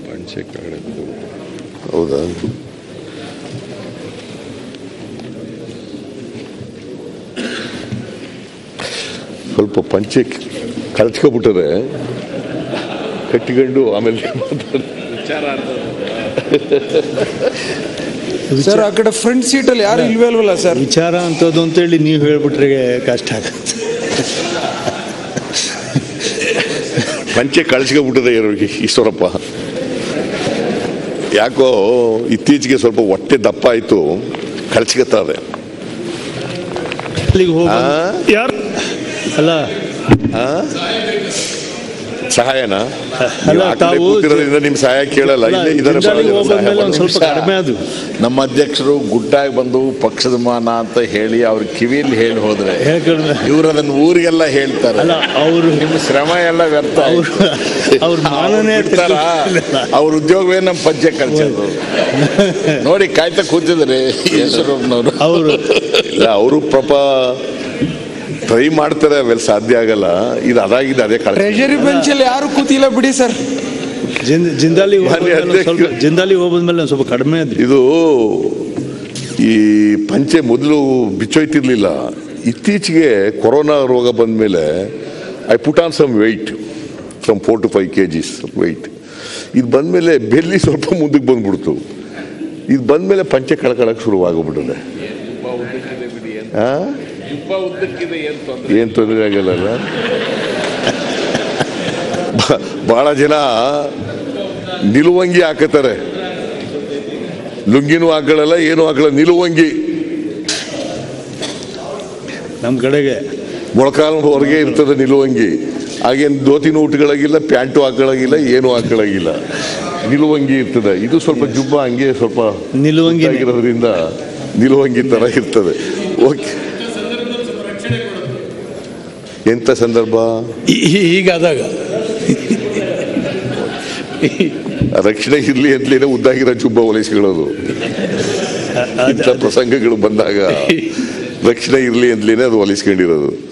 ಪಂಚೆ ಕಡೆ ಹೌದಾ ಸ್ವಲ್ಪ ಪಂಚೆ ಕಳ್ಚ್ಕೊಬಿಟ್ಟರೆ ಕಟ್ಟಿಕೊಂಡು ಆಮೇಲೆ ಮಾತಾಡ ವಿಚಾರ ಅರ್ಥ ಸರ್ ಆ ಕಡೆ ಫ್ರಂಟ್ ಸೀಟಲ್ಲಿ ಯಾರು ಇಲ್ವೇ ಇಲ್ವಲ್ಲ ಸರ್ ವಿಚಾರ ಅಂತದ್ದು ಅಂತೇಳಿ ನೀವು ಹೇಳ್ಬಿಟ್ರೆ ಕಷ್ಟ ಆಗುತ್ತೆ ಪಂಚೆ ಕಳಿಸ್ಕೊಬಿಟ್ಟದೆ ಇರೋರಿಗೆ ಈಶ್ವರಪ್ಪ ಯಾಕೋ ಇತ್ತೀಚೆಗೆ ಸ್ವಲ್ಪ ಹೊಟ್ಟೆ ದಪ್ಪ ಆಯ್ತು ಕಳ್ಸ್ಕೊತಾರೆ ಅಲ್ಲಿಗೆ ಹೋಗ ಯಾರು ಅಲ್ಲ ಸಹಾಯನ ಅಲ್ಲ, ತಾವು ಕೂತಿರೋದ್ರಿಂದ ನಿಮ್ ಸಹಾಯ ಕೇಳಲ್ಲ ಇಲ್ಲೇ ಇದರ ಜಿಂದಾಲಿಗೆ ಹೋಗೋದ್ಮೇಲೆ ಒಂದು ಸ್ವಲ್ಪ ನಿಮಿಷ. ಕಡಿಮೆ ಅದು ನಮ್ಮ ಅಧ್ಯಕ್ಷರು ಗುಡ್ಡಾಗಿ ಬಂದು ಪಕ್ಷದ ಮಾನ ಅಂತ ಹೇಳಿ ಅವ್ರ ಕಿವಿಯಲ್ಲಿ ಹೇಳಿ ಹೋದ್ರೆ ಹೇಳ್ಕೊಂಡ್ರೆ ಇವ್ರು ಅದನ್ನ ಊರಿಗೆಲ್ಲ ಹೇಳ್ತಾರೆ ಅಲ್ಲ ಅವರು ನಿಮ್ಮ ಶ್ರಮ ಎಲ್ಲ ವ್ಯರ್ಥ ಅವ್ರು ಅವ್ರ ಮಾನನೇ ಅವ್ರ ಉದ್ಯೋಗವೇ ನಮ್ಮ ಪಂಚೆ ಕಳ್ಸೋದು ನೋಡಿ ಕಾಯ್ತಾ ಕೂತಿದ್ದಾರೆ ಈಶ್ವರಪ್ಪನವರು ಅವರು ಇಲ್ಲ ಅವರು ಪಾಪ ಟ್ರೈ ಮಾಡ್ತಾರೆ ಅವೆಲ್ಲ ಸಾಧ್ಯ ಆಗಲ್ಲ ಇದು ಅದಾಗಿದೆ ಅದೇ ಕಳ್ಸ ಟ್ರೆಜರಿ ಬೆಂಚಲ್ಲಿ ಯಾರು ಕೂತಿಲ್ಲ ಬಿಡಿ ಸರ್ ಜಿಂದ್ ಜಿಂದಾಲಿ ಮಾನ್ಯ ಹೋಗೋದ್ಮೇಲೆ ಒಂದ್ ಸ್ವಲ್ಪ ಅಧ್ಯಕ್ಷರು. ಜಿಂದಾಲಿ ಹೋಗೋದ್ಮೇಲೆ ಒಂದು ಸ್ವಲ್ಪ ಕಡಿಮೆ ಅದು ಇದು ಈ ಪಂಚೆ ಮೊದಲು ಬಿಚ್ಚೋಯ್ತಿರ್ಲಿಲ್ಲ ಇತ್ತೀಚೆಗೆ ಕೊರೋನಾ ರೋಗ ಬಂದ ಮೇಲೆ I put on some weight from four to five K Gs weight ಇದು ಬಂದಮೇಲೆ ಬೆಲ್ಲಿ ಸ್ವಲ್ಪ ಮುಂದಕ್ಕೆ ಬಂದ್ಬಿಡ್ತು ಇದು ಬಂದಮೇಲೆ ಪಂಚೆ ಕಳ್ಕೊಳಕ್ಕೆ ಶುರುವಾಗ್ಬಿಟ್ಟಿದೆ ಆ? ಏನ್ ತೊಂದರೆ ಆಗಲ್ಲ ಬ- ಬಹಳ ಜನ ನಿಲುವಂಗಿ ಹಾಕತಾರೆ ಲುಂಗಿನೂ ಹಾಕೊಳ್ಳಲ್ಲ ಏನು ಹಾಕಲ್ಲ ನಿಲುವಂಗಿ ನಮ್ಮ ಕಡೆಗೆ ಮೊಳಕಾಲ್ವರೆಗೆ ಇರ್ತದೆ ನಿಲುವಂಗಿ ಹಾಗೇನು ಧೋತಿನೂ ಉಟ್ಕೊಳ್ಳೋಗಿಲ್ಲ ಪ್ಯಾಂಟು ಹಾಕೊಳ್ಳೋಗಿಲ್ಲ ಏನು ಹಾಕೊಳ್ಳೋಗಿಲ್ಲ ನಿಲುವಂಗಿ ಇರ್ತದೆ ಇದು ಸ್ವಲ್ಪ ಜುಬ್ಬ ಹಂಗೆ ಸ್ವಲ್ಪ ನಿಲುವಂಗಿ ಇರೋದ್ರಿಂದ ನಿಲುವಂಗಿ ತರ ಇರ್ತದೆ ಓಕೆ ಎಂತ ಸಂದರ್ಭ ಹೀಗಾದಾಗ ರಕ್ಷಣೆ ಇರ್ಲಿ ಅಂತಲೇ ಉದ್ದಾಗಿರೋ ಜುಬ್ಬ ಹೊಲಿಸ್ಕೊಳ್ಳೋದು ಇಂಥ ಪ್ರಸಂಗಗಳು ಬಂದಾಗ ರಕ್ಷಣೆ ಇರ್ಲಿ ಅಂತಲೇ ಅದು ಹೊಲಿಸ್ಕೊಂಡಿರೋದು